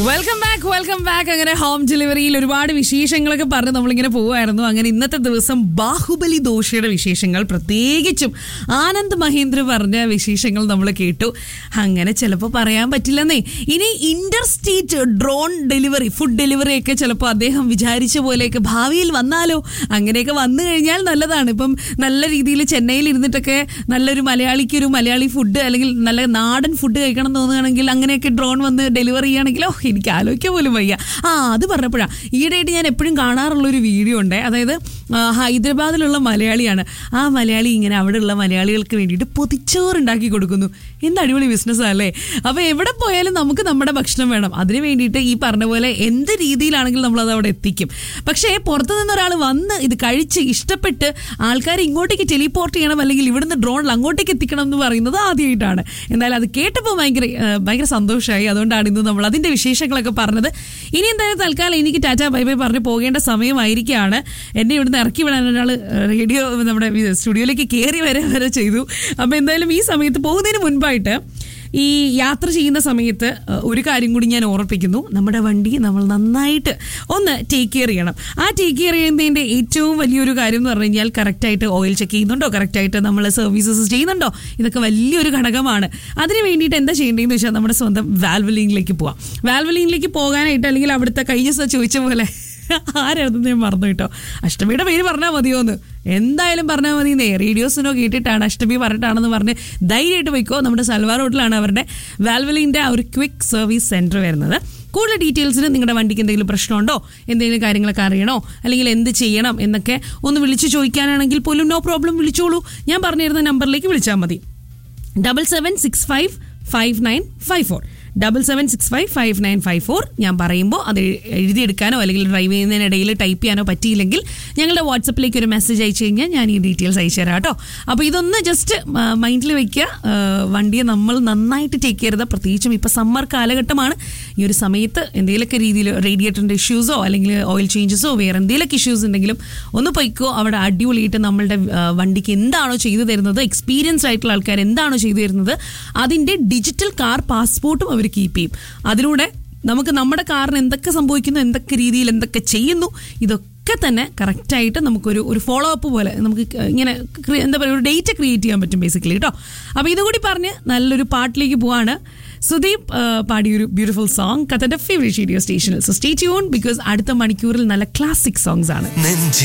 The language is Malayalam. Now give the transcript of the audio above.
വെൽക്കം ബാക്ക് വെൽക്കം ബാക്ക് അങ്ങനെ ഹോം ഡെലിവറിയിൽ ഒരുപാട് വിശേഷങ്ങളൊക്കെ പറഞ്ഞ് നമ്മളിങ്ങനെ പോവായിരുന്നു അങ്ങനെ ഇന്നത്തെ ദിവസം ബാഹുബലി ദോഷയുടെ വിശേഷങ്ങൾ പ്രത്യേകിച്ചും ആനന്ദ് മഹേന്ദ്ര പറഞ്ഞ വിശേഷങ്ങൾ നമ്മൾ കേട്ടു അങ്ങനെ ചിലപ്പോൾ പറയാൻ പറ്റില്ലെന്നേ ഇനി interstate drone delivery food delivery ഒക്കെ ചിലപ്പോൾ അദ്ദേഹം വിചാരിച്ച പോലെയൊക്കെ ഭാവിയിൽ വന്നാലോ അങ്ങനെയൊക്കെ വന്നു കഴിഞ്ഞാൽ നല്ലതാണ് ഇപ്പം നല്ല രീതിയിൽ ചെന്നൈയിൽ ഇരുന്നിട്ടൊക്കെ നല്ലൊരു മലയാളിക്ക് ഒരു മലയാളി ഫുഡ് അല്ലെങ്കിൽ നല്ല നാടൻ ഫുഡ് കഴിക്കണം എന്ന് തോന്നുകയാണെങ്കിൽ അങ്ങനെയൊക്കെ ഡ്രോൺ വന്ന് ഡെലിവറി ചെയ്യുകയാണെങ്കിലോ എനിക്ക് ആലോചിക്കാൻ പോലും വയ്യ ആ അത് പറഞ്ഞപ്പോഴാണ് ഈയിടെയായിട്ട് ഞാൻ എപ്പോഴും കാണാറുള്ള ഒരു വീഡിയോ ഉണ്ട് അതായത് ആ, ഹൈദരാബാദിലുള്ള മലയാളിയാണ് ആ മലയാളി ഇങ്ങനെ അവിടെയുള്ള മലയാളികൾക്ക് വേണ്ടിയിട്ട് പൊതിച്ചോറ് ഉണ്ടാക്കി കൊടുക്കുന്നു എന്ത് അടിപൊളി ബിസിനസ്സാണ് അല്ലേ അപ്പോൾ എവിടെ പോയാലും നമുക്ക് നമ്മുടെ ഭക്ഷണം വേണം അതിന് വേണ്ടിയിട്ട് ഈ പറഞ്ഞ പോലെ എന്ത് രീതിയിലാണെങ്കിലും നമ്മൾ അത് അവിടെ എത്തിക്കും പക്ഷേ പുറത്തു നിന്ന് ഒരാൾ വന്ന് ഇത് കഴിച്ച് ഇഷ്ടപ്പെട്ട് ആൾക്കാരെ ഇങ്ങോട്ടേക്ക് ടെലിപ്പോർട്ട് ചെയ്യണം അല്ലെങ്കിൽ ഇവിടുന്ന് ഡ്രോണിൽ അങ്ങോട്ടേക്ക് എത്തിക്കണം എന്ന് പറയുന്നത് ആദ്യമായിട്ടാണ് എന്തായാലും അത് കേട്ടപ്പോൾ ഭയങ്കര ആ, ഭയങ്കര സന്തോഷമായി അതുകൊണ്ടാണ് ഇന്ന് നമ്മൾ അതിന്റെ വിശേഷങ്ങളൊക്കെ പറഞ്ഞത് ഇനി എന്തായാലും തൽക്കാലം എനിക്ക് ടാറ്റ ബൈ ബൈ പറഞ്ഞ് പോകേണ്ട സമയമായിരിക്കുകയാണ് എന്നെ ഇവിടുന്ന് ഇറക്കി വിടാൻ ഒരാൾ റേഡിയോ നമ്മുടെ സ്റ്റുഡിയോയിലേക്ക് കയറി വരെ വരെ ചെയ്തു അപ്പോൾ എന്തായാലും ഈ സമയത്ത് പോകുന്നതിന് മുൻപായിട്ട് ഈ യാത്ര ചെയ്യുന്ന സമയത്ത് അഹ്, ഒരു കാര്യം കൂടി ഞാൻ ഓർപ്പിക്കുന്നു നമ്മുടെ വണ്ടി നമ്മൾ നന്നായിട്ട് ഒന്ന് ടേക്ക് കെയർ ചെയ്യണം ആ ടേക്ക് കെയർ ചെയ്യുന്നതിൻ്റെ ഏറ്റവും വലിയൊരു കാര്യം എന്ന് പറഞ്ഞു കഴിഞ്ഞാൽ കറക്റ്റായിട്ട് ഓയിൽ ചെക്ക് ചെയ്യുന്നുണ്ടോ കറക്റ്റായിട്ട് നമ്മൾ സർവീസസ് ചെയ്യുന്നുണ്ടോ ഇതൊക്കെ വലിയൊരു ഘടകമാണ് അതിന് വേണ്ടിയിട്ട് എന്താ ചെയ്യേണ്ടതെന്ന് വെച്ചാൽ നമ്മുടെ സ്വന്തം വാൽവലിങ്ങിലേക്ക് പോവാം വാൽവലിങ്ങിലേക്ക് പോകാനായിട്ട് അല്ലെങ്കിൽ അവിടുത്തെ കഴിഞ്ഞ ദിവസം ചോദിച്ച പോലെ ആരായിരുന്നു ഞാൻ മറന്നു കേട്ടോ അഷ്ടമിയുടെ പേര് പറഞ്ഞാൽ മതിയോന്ന് എന്തായാലും പറഞ്ഞാൽ മതി നേ റേഡിയോസിനോ കേട്ടിട്ടാണ് അഷ്ടമി പറഞ്ഞിട്ടാണെന്ന് പറഞ്ഞ് ധൈര്യമായിട്ട് പോയിക്കോ നമ്മുടെ സൽവാർ റോഡിലാണ് അവരുടെ വാൽവലിൻ്റെ ആ ഒരു ക്വിക്ക് സർവീസ് സെൻറ്റർ വരുന്നത് കൂടുതൽ ഡീറ്റെയിൽസിന് നിങ്ങളുടെ വണ്ടിക്ക് എന്തെങ്കിലും പ്രശ്നമുണ്ടോ എന്തെങ്കിലും കാര്യങ്ങളൊക്കെ അറിയണോ അല്ലെങ്കിൽ എന്ത് ചെയ്യണം എന്നൊക്കെ ഒന്ന് വിളിച്ച് ചോദിക്കാനാണെങ്കിൽ പോലും നോ പ്രോബ്ലം വിളിച്ചോളൂ ഞാൻ പറഞ്ഞിരുന്ന നമ്പറിലേക്ക് വിളിച്ചാൽ മതി double seven six five five nine five four double seven six five five nine five four ഞാൻ പറയുമ്പോൾ അത് എഴുതിയെടുക്കാനോ അല്ലെങ്കിൽ ഡ്രൈവ് ചെയ്യുന്നതിനിടയിൽ ടൈപ്പ് ചെയ്യാനോ പറ്റിയില്ലെങ്കിൽ ഞങ്ങളുടെ വാട്സപ്പിലേക്ക് ഒരു മെസ്സേജ് അയച്ചു കഴിഞ്ഞാൽ ഞാൻ ഈ ഡീറ്റെയിൽസ് അയച്ചു തരാം കേട്ടോ അപ്പോൾ ഇതൊന്ന് ജസ്റ്റ് മൈൻഡിൽ വെക്കുക ആ, വണ്ടിയെ നമ്മൾ നന്നായിട്ട് ടേക്ക് ചെയ്യരുത് പ്രത്യേകിച്ചും ഇപ്പോൾ സമ്മർ കാലഘട്ടമാണ് ഈ ഒരു സമയത്ത് എന്തെങ്കിലുമൊക്കെ രീതിയിൽ റേഡിയേറ്ററിൻ്റെ ഇഷ്യൂസോ അല്ലെങ്കിൽ ഓയിൽ ചേഞ്ചസോ വേറെ എന്തെങ്കിലുമൊക്കെ ഇഷ്യൂസ് ഉണ്ടെങ്കിലും ഒന്ന് പൊയ്ക്കോ അവിടെ അടിപൊളിയായിട്ട് നമ്മളുടെ ആ, വണ്ടിക്ക് എന്താണോ ചെയ്തു തരുന്നത് എക്സ്പീരിയൻസ്ഡ് ആയിട്ടുള്ള ആൾക്കാർ എന്താണോ ചെയ്തു തരുന്നത് അതിൻ്റെ ഡിജിറ്റൽ കാർ പാസ്പോർട്ടും അവർ കീപ്പ് ചെയ്യും അതിലൂടെ നമുക്ക് നമ്മുടെ കാറിന് എന്തൊക്കെ സംഭവിക്കുന്നു എന്തൊക്കെ രീതിയിൽ എന്തൊക്കെ ചെയ്യുന്നു ഇതൊക്കെ തന്നെ കറക്റ്റായിട്ട് നമുക്കൊരു ഒരു ഫോളോ അപ്പ് പോലെ നമുക്ക് ഇങ്ങനെ ക്രി- എന്താ പറയുക ഒരു ഡേറ്റ് ക്രിയേറ്റ് ചെയ്യാൻ പറ്റും ബേസിക്കലി കേട്ടോ അപ്പോൾ ഇതുകൂടി പറഞ്ഞ് നല്ലൊരു പാട്ടിലേക്ക് പോവാണ് സുദീപ് ആ, പാടിയൊരു ബ്യൂട്ടിഫുൾ സോങ് കത്തന്റെ ഫേവറേറ്റ് റേഡിയോ സ്റ്റേഷനിൽ സോ സ്റ്റേ ട്യൂൺ ബിക്കോസ് അടുത്ത മണിക്കൂറിൽ നല്ല ക്ലാസിക് സോങ്സ് ആണ് നെഞ്ചി